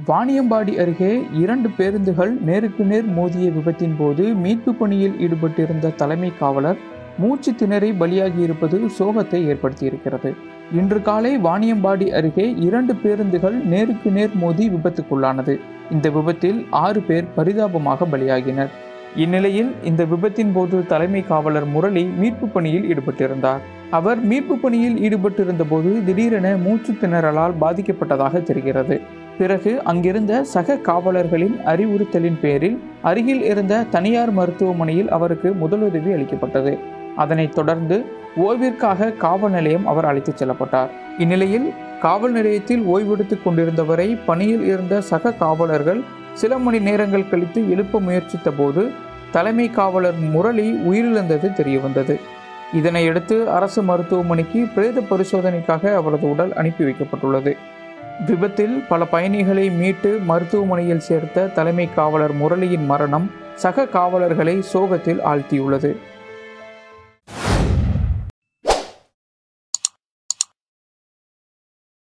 வாணியம்பாடி அருகே இரண்டு பேருந்துகள் நேருக்கு நேர் மோதிய விபத்தின் போது மீட்பு பணியில் ஈடுபட்டிருந்த தலைமை காவலர் மூச்சு திணறி பலியாகி இருப்பது சோகத்தை ஏற்படுத்தியிருக்கிறது இன்று காலை வாணியம்பாடி அருகே இரண்டு பேருந்துகள் நேருக்கு நேர் மோதி விபத்துக்குள்ளானது இந்த விபத்தில் ஆறு பேர் பரிதாபமாக பலியாகினர் இந்நிலையில் இந்த விபத்தின் போது தலைமை காவலர் முரளி மீட்பு பணியில் ஈடுபட்டிருந்தார் அவர் மீட்பு பணியில் ஈடுபட்டிருந்த போது திடீரென மூச்சு திணறலால் பாதிக்கப்பட்டதாக தெரிகிறது பிறகு அங்கிருந்த சக காவலர்களின் அறிவுறுத்தலின் பேரில் அருகில் இருந்த தனியார் மருத்துவமனையில் அவருக்கு முதலுதவி அளிக்கப்பட்டது அதனைத் தொடர்ந்து ஓய்விற்காக காவல் நிலையம் அவர் அழைத்துச் செல்லப்பட்டார் இந்நிலையில் காவல் நிலையத்தில் ஓய்வெடுத்துக் கொண்டிருந்தவரை பணியில் இருந்த சக காவலர்கள் சில மணி நேரங்கள் கழித்து எழுப்ப முயற்சித்த போது தலைமை காவலர் முரளி உயிரிழந்தது தெரியவந்தது இதனையடுத்து அரசு மருத்துவமனைக்கு பிரேத பரிசோதனைக்காக அவரது உடல் அனுப்பி வைக்கப்பட்டுள்ளது விபத்தில் பல பயணிகளை மீட்டு மருத்துவமனையில் சேர்த்த தலைமை காவலர் முரளியின் மரணம் சக காவலர்களை சோகத்தில் ஆழ்த்தியுள்ளது